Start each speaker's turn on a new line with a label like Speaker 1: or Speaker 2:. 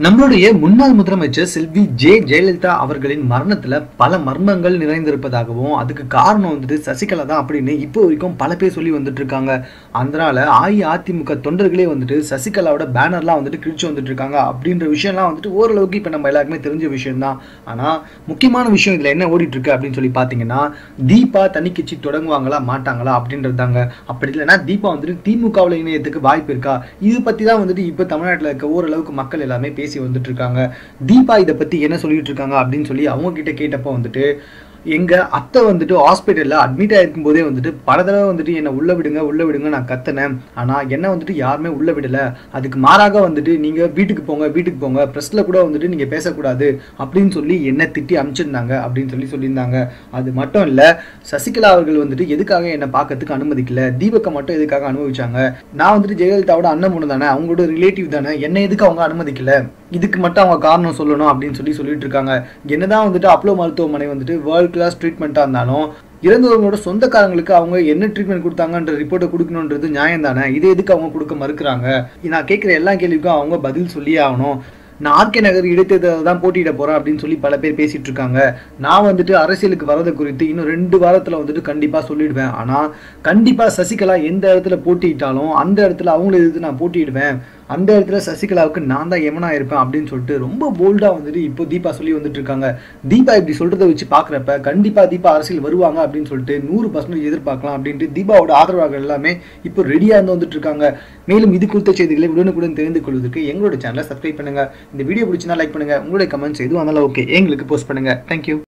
Speaker 1: நம்மளுடைய முன்னாள் முதலமைச்சர் செல்வி ஜே ஜெயலலிதா அவர்களின் மரணத்துல பல மர்மங்கள் நிறைந்திருப்பதாகவும் அதுக்கு காரணம் வந்துட்டு சசிகலா தான் அப்படின்னு இப்போ வரைக்கும் பல பேர் சொல்லி வந்துட்டு இருக்காங்க அதனால அஇஅதிமுக தொண்டர்களே வந்துட்டு சசிகலாவோட பேனர்லாம் வந்துட்டு கிழிச்சு வந்துட்டு இருக்காங்க அப்படின்ற விஷயம்லாம் வந்துட்டு ஓரளவுக்கு இப்போ நம்ம எல்லாருக்குமே தெரிஞ்ச விஷயம் தான் ஆனா முக்கியமான விஷயம் இதுல என்ன ஓடிட்டு இருக்கு அப்படின்னு சொல்லி பாத்தீங்கன்னா தீபா தனி கட்சி தொடங்குவாங்களா மாட்டாங்களா அப்படின்றதாங்க அப்படி இல்லைன்னா தீபா வந்துட்டு திமுகவில் இணையத்துக்கு வாய்ப்பு இருக்கா இது பத்தி தான் வந்துட்டு இப்போ தமிழ்நாட்டில் இருக்க ஓரளவுக்கு மக்கள் எல்லாமே பேசி வந்துட்டு இருக்காங்க தீபா இதை பத்தி என்ன சொல்லிட்டு இருக்காங்க அப்படின்னு சொல்லி அவங்க கிட்ட கேட்டப்போ வந்துட்டு எங்க அத்தை வந்துட்டு ஹாஸ்பிட்டல்ல அட்மிட் ஆயிருக்கும் போதே வந்துட்டு பல தடவை வந்துட்டு என்னை உள்ள விடுங்க உள்ள விடுங்க நான் கத்தினேன் ஆனா என்ன வந்துட்டு யாருமே உள்ள விடல அதுக்கு மாறாக வந்துட்டு நீங்க வீட்டுக்கு போங்க வீட்டுக்கு போங்க பிரஸ்ல கூட வந்துட்டு நீங்க பேசக்கூடாது அப்படின்னு சொல்லி என்ன திட்டி அனுப்பிச்சிருந்தாங்க அப்படின்னு சொல்லி சொல்லியிருந்தாங்க அது மட்டும் இல்ல சசிகலா அவர்கள் வந்துட்டு எதுக்காக என்னை பார்க்கறதுக்கு அனுமதிக்கல தீபக்கை மட்டும் எதுக்காக அனுபவிச்சாங்க நான் வந்துட்டு ஜெயலலிதாவோட அண்ணன் பொண்ணு தானே அவங்களோட ரிலேட்டிவ் தானே என்ன எதுக்கு அவங்க அனுமதிக்கல இதுக்கு மட்டும் அவங்க காரணம் சொல்லணும் அப்படின்னு சொல்லி சொல்லிட்டு இருக்காங்க என்னதான் வந்துட்டு அப்பளோ மருத்துவமனை வந்துட்டு வேர்ல்ட் கிளாஸ் ட்ரீட்மெண்ட்டாக இருந்தாலும் இறந்தவங்களோட சொந்தக்காரங்களுக்கு அவங்க என்ன ட்ரீட்மெண்ட் கொடுத்தாங்கன்ற ரிப்போர்ட்டை கொடுக்கணுன்றது நியாயம் தானே இதை எதுக்கு அவங்க கொடுக்க மறுக்கிறாங்க நான் கேட்குற எல்லா கேள்விக்கும் அவங்க பதில் சொல்லியே ஆகணும் நான் ஆர்கே நகர் இடைத்தேர்தலில் தான் போட்டியிட போறேன் அப்படின்னு சொல்லி பல பேர் பேசிட்டு இருக்காங்க நான் வந்துட்டு அரசியலுக்கு வரது குறித்து இன்னும் ரெண்டு வாரத்துல வந்துட்டு கண்டிப்பா சொல்லிடுவேன் ஆனா கண்டிப்பா சசிகலா எந்த இடத்துல போட்டியிட்டாலும் அந்த இடத்துல அவங்கள எதிர்த்து நான் போட்டியிடுவேன் அந்த இடத்துல சசிகலாவுக்கு நான் தான் எமனா இருப்பேன் அப்படின்னு சொல்லிட்டு ரொம்ப போல்டா வந்துட்டு இப்போ தீபா சொல்லி வந்துட்டு இருக்காங்க தீபா இப்படி சொல்றதை வச்சு பாக்குறப்ப கண்டிப்பா தீபா அரசியல் வருவாங்க அப்படின்னு சொல்லிட்டு நூறு பர்சன்டேஜ் எதிர்பார்க்கலாம் அப்படின்ட்டு தீபாவோட ஆதரவாளர்கள் எல்லாமே இப்போ ரெடியா இருந்து வந்துட்டு இருக்காங்க மேலும் இது குறித்த செய்திகளை உடனுக்குடன் தெரிந்து கொள்வதற்கு எங்களோட சேனலை சப்ஸ்கிரைப் பண்ணுங்க இந்த வீடியோ பிடிச்சினா லைக் பண்ணுங்க உங்களுடைய கமெண்ட்ஸ் எதுவும் இருந்தாலும் ஓகே எங்களுக்கு போஸ்ட் பண்ணுங்க தேங்க்யூ